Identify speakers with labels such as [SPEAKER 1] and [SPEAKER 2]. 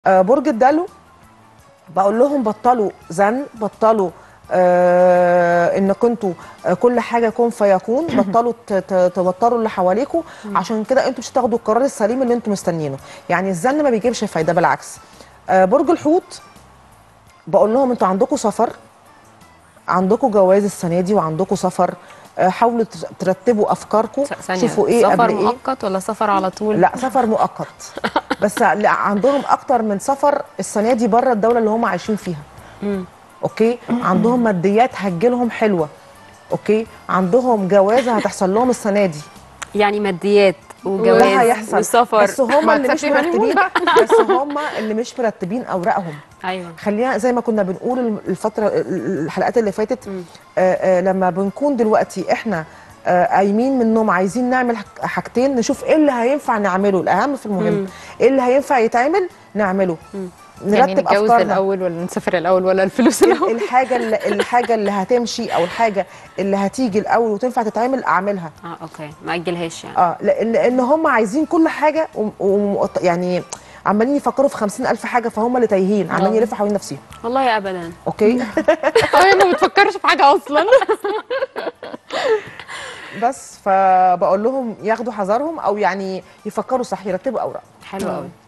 [SPEAKER 1] آه، برج الدلو بقول لهم بطلوا زن بطلوا آه انكم انتوا آه كل حاجه كن فيكون بطلوا ت- ت- توتروا اللي حواليكوا عشان كده انتوا مش هتاخدوا القرار السليم اللي انتوا مستنيينه يعني الزن ما بيجيبش فايده بالعكس آه برج الحوت بقول لهم انتوا عندكم سفر عندكم جواز السنه دي وعندكم سفر آه حاولوا تر- ترتبوا افكاركم
[SPEAKER 2] ث- ثانية
[SPEAKER 1] شوفوا ايه
[SPEAKER 2] سفر
[SPEAKER 1] قبل ايه
[SPEAKER 2] مؤقت ولا سفر على طول؟
[SPEAKER 1] لا سفر مؤقت بس لا عندهم اكتر من سفر السنه دي بره الدوله اللي هم عايشين فيها
[SPEAKER 2] مم.
[SPEAKER 1] اوكي عندهم ماديات هتجيلهم حلوه اوكي عندهم جوازه هتحصل لهم السنه دي
[SPEAKER 2] يعني ماديات
[SPEAKER 1] ده
[SPEAKER 2] وجواز
[SPEAKER 1] هيحصل
[SPEAKER 2] وسفر
[SPEAKER 1] بس هم
[SPEAKER 3] ما
[SPEAKER 1] اللي مش
[SPEAKER 3] تسافري honeymoon
[SPEAKER 1] مرتبين
[SPEAKER 3] بقى.
[SPEAKER 1] بس هم اللي مش مرتبين اوراقهم
[SPEAKER 2] ايوه
[SPEAKER 1] خلينا زي ما كنا بنقول الفتره الحلقات اللي فاتت آه آه لما بنكون دلوقتي احنا آه، قايمين من النوم عايزين نعمل حاج- حاجتين نشوف ايه اللي هينفع نعمله الاهم في المهم
[SPEAKER 2] مم.
[SPEAKER 1] ايه اللي هينفع يتعمل نعمله
[SPEAKER 3] يعني
[SPEAKER 1] نرتب
[SPEAKER 3] نتجوز
[SPEAKER 1] افكارنا
[SPEAKER 3] الاول ولا نسافر الاول ولا الفلوس
[SPEAKER 1] ال-
[SPEAKER 3] الاول
[SPEAKER 1] الحاجه اللي الحاجه اللي هتمشي او الحاجه اللي هتيجي الاول وتنفع تتعمل اعملها
[SPEAKER 2] اه اوكي ما اجلهاش يعني
[SPEAKER 1] اه لان لان هم عايزين كل حاجه وم- وم- يعني عمالين يفكروا في خمسين ألف حاجة فهم اللي تايهين عمالين يلفوا حوالين نفسهم
[SPEAKER 2] والله ابدا
[SPEAKER 1] أوكي
[SPEAKER 3] هي ما بتفكرش في حاجه اصلا
[SPEAKER 1] بس فبقول لهم ياخدوا حذرهم أو يعني يفكروا صح يرتبوا أوراق
[SPEAKER 2] حلو قوي